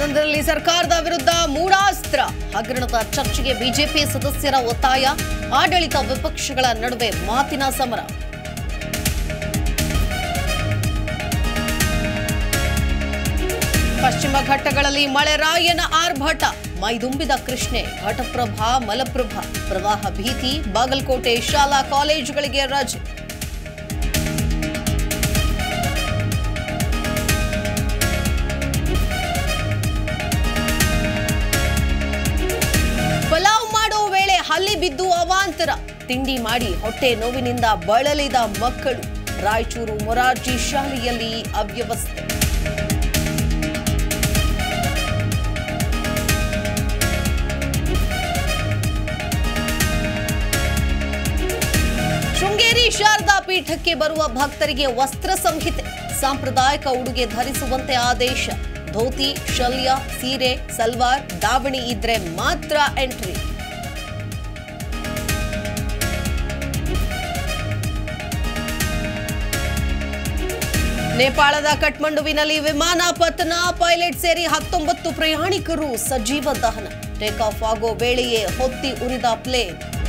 ಸದನದಲ್ಲಿ ಸರ್ಕಾರದ ವಿರುದ್ಧ ಮೂಢಾಸ್ತ್ರ ಹಗರಣದ ಚರ್ಚೆಗೆ ಬಿಜೆಪಿ ಸದಸ್ಯರ ಒತ್ತಾಯ ಆಡಳಿತ ವಿಪಕ್ಷಗಳ ನಡುವೆ ಮಾತಿನ ಸಮರ ಪಶ್ಚಿಮ ಘಟ್ಟಗಳಲ್ಲಿ ಮಳೆರಾಯನ ಆರ್ಭಟ ಮೈದುಂಬಿದ ಕೃಷ್ಣೆ ಘಟಪ್ರಭಾ ಮಲಪ್ರಭಾ ಪ್ರವಾಹ ಭೀತಿ ಬಾಗಲಕೋಟೆ ಶಾಲಾ ಕಾಲೇಜುಗಳಿಗೆ ರಜೆ ಪಲಾವ್ ಮಾಡೋ ವೇಳೆ ಹಲ್ಲಿ ಬಿದ್ದು ಅವಾಂತರ ತಿಂಡಿ ಮಾಡಿ ಹೊಟ್ಟೆ ನೋವಿನಿಂದ ಬಳಲಿದ ಮಕ್ಕಳು ರಾಯಚೂರು ಮೊರಾರ್ಜಿ ಶಾಲೆಯಲ್ಲಿ ಅವ್ಯವಸ್ಥೆ ಶೃಂಗೇರಿ ಶಾರದಾ ಪೀಠಕ್ಕೆ ಬರುವ ಭಕ್ತರಿಗೆ ವಸ್ತ್ರ ಸಂಹಿತೆ ಸಾಂಪ್ರದಾಯಿಕ ಉಡುಗೆ ಧರಿಸುವಂತೆ ಆದೇಶ ಧೋತಿ ಶಲ್ಯ ಸೀರೆ ಸಲ್ವಾರ್ ದಾವಣಿ ಇದ್ರೆ ಮಾತ್ರ ಎಂಟ್ರಿ ನೇಪಾಳದ ಕಠ್ಮಂಡುವಿನಲ್ಲಿ ವಿಮಾನ ಪತನ ಪೈಲಟ್ ಸೇರಿ ಹತ್ತೊಂಬತ್ತು ಪ್ರಯಾಣಿಕರು ಸಜೀವ ದಹನ ಟೇಕ್ ಆಫ್ ಆಗೋ ವೇಳೆಯೇ ಹೊತ್ತಿ ಉರಿದ ಪ್ಲೇನ್